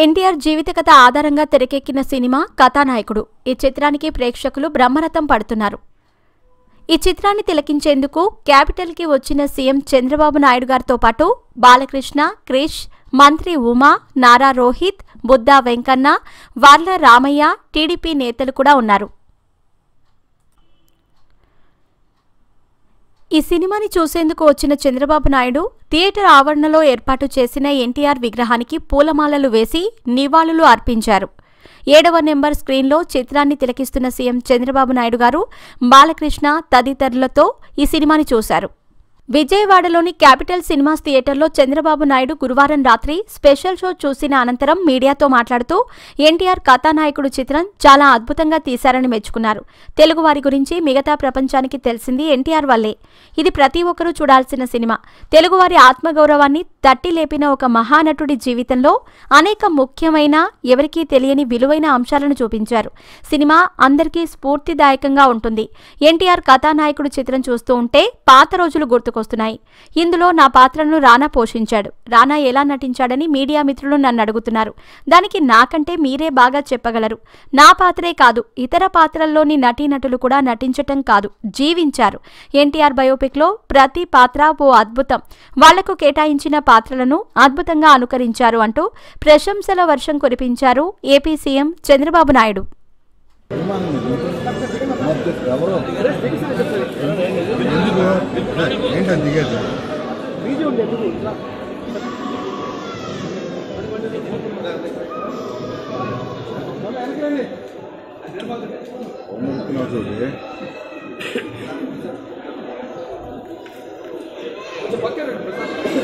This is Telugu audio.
ఎన్టీఆర్ జీవిత కథ ఆధారంగా తెరకెక్కిన సినిమా కథానాయకుడు ఈ చిత్రానికి ప్రేక్షకులు బ్రహ్మరథం పడుతున్నారు ఈ చిత్రాన్ని తిలకించేందుకు క్యాపిటల్కి వచ్చిన సీఎం చంద్రబాబు నాయుడు గారితో పాటు బాలకృష్ణ క్రిష్ మంత్రి ఉమా నారా రోహిత్ బుద్దా వెంకన్న వార్ల రామయ్య టీడీపీ నేతలు కూడా ఉన్నారు ఈ సినిమాని చూసేందుకు వచ్చిన చంద్రబాబు నాయుడు థియేటర్ ఆవరణలో ఏర్పాటు చేసిన ఎన్టీఆర్ విగ్రహానికి పూలమాలలు వేసి నివాళులు అర్పించారు ఏడవ నెంబర్ స్క్రీన్లో చిత్రాన్ని తిలకిస్తున్న సీఎం చంద్రబాబు నాయుడు గారు బాలకృష్ణ తదితరులతో ఈ సినిమాని చూశారు విజయవాడలోని క్యాపిటల్ సినిమాస్ థియేటర్లో చంద్రబాబు నాయుడు గురువారం రాత్రి స్పెషల్ షో చూసిన అనంతరం మీడియాతో మాట్లాడుతూ ఎన్టీఆర్ కథానాయకుడు చిత్రం చాలా అద్భుతంగా తీశారని మెచ్చుకున్నారు తెలుగువారి గురించి మిగతా ప్రపంచానికి తెలిసింది ఎన్టీఆర్ వల్లే ఇది ప్రతి ఒక్కరూ చూడాల్సిన సినిమా తెలుగువారి ఆత్మగౌరవాన్ని తట్టి లేపిన ఒక మహానటుడి జీవితంలో అనేక ముఖ్యమైన ఎవరికీ తెలియని విలువైన అంశాలను చూపించారు సినిమా అందరికీ స్ఫూర్తిదాయకంగా ఉంటుంది ఎన్టీఆర్ కథానాయకుడు చిత్రం చూస్తూ ఉంటే పాత రోజులు గుర్తుకొస్తున్నాయి ఇందులో నా పాత్రను రానా పోషించాడు రానా ఎలా నటించాడని మీడియా మిత్రులు నన్ను అడుగుతున్నారు దానికి నాకంటే మీరే బాగా చెప్పగలరు నా పాత్రే కాదు ఇతర పాత్రల్లోని నటీనటులు కూడా నటించటం కాదు జీవించారు ఎన్టీఆర్ బయోపిక్లో ప్రతి పాత్ర ఓ అద్భుతం వాళ్లకు కేటాయించిన పాత్రలను అద్భుతంగా అనుకరించారు అంటూ ప్రశంసల వర్షం కురిపించారు ఏపీ సీఎం చంద్రబాబు నాయుడు అభిమానం ఇది. మధ్య ఎవరో ఎందుకు ఏంటని దిగేది బొమ్మ చూసి కొంచెం పక్కన రండి ప్రసాద్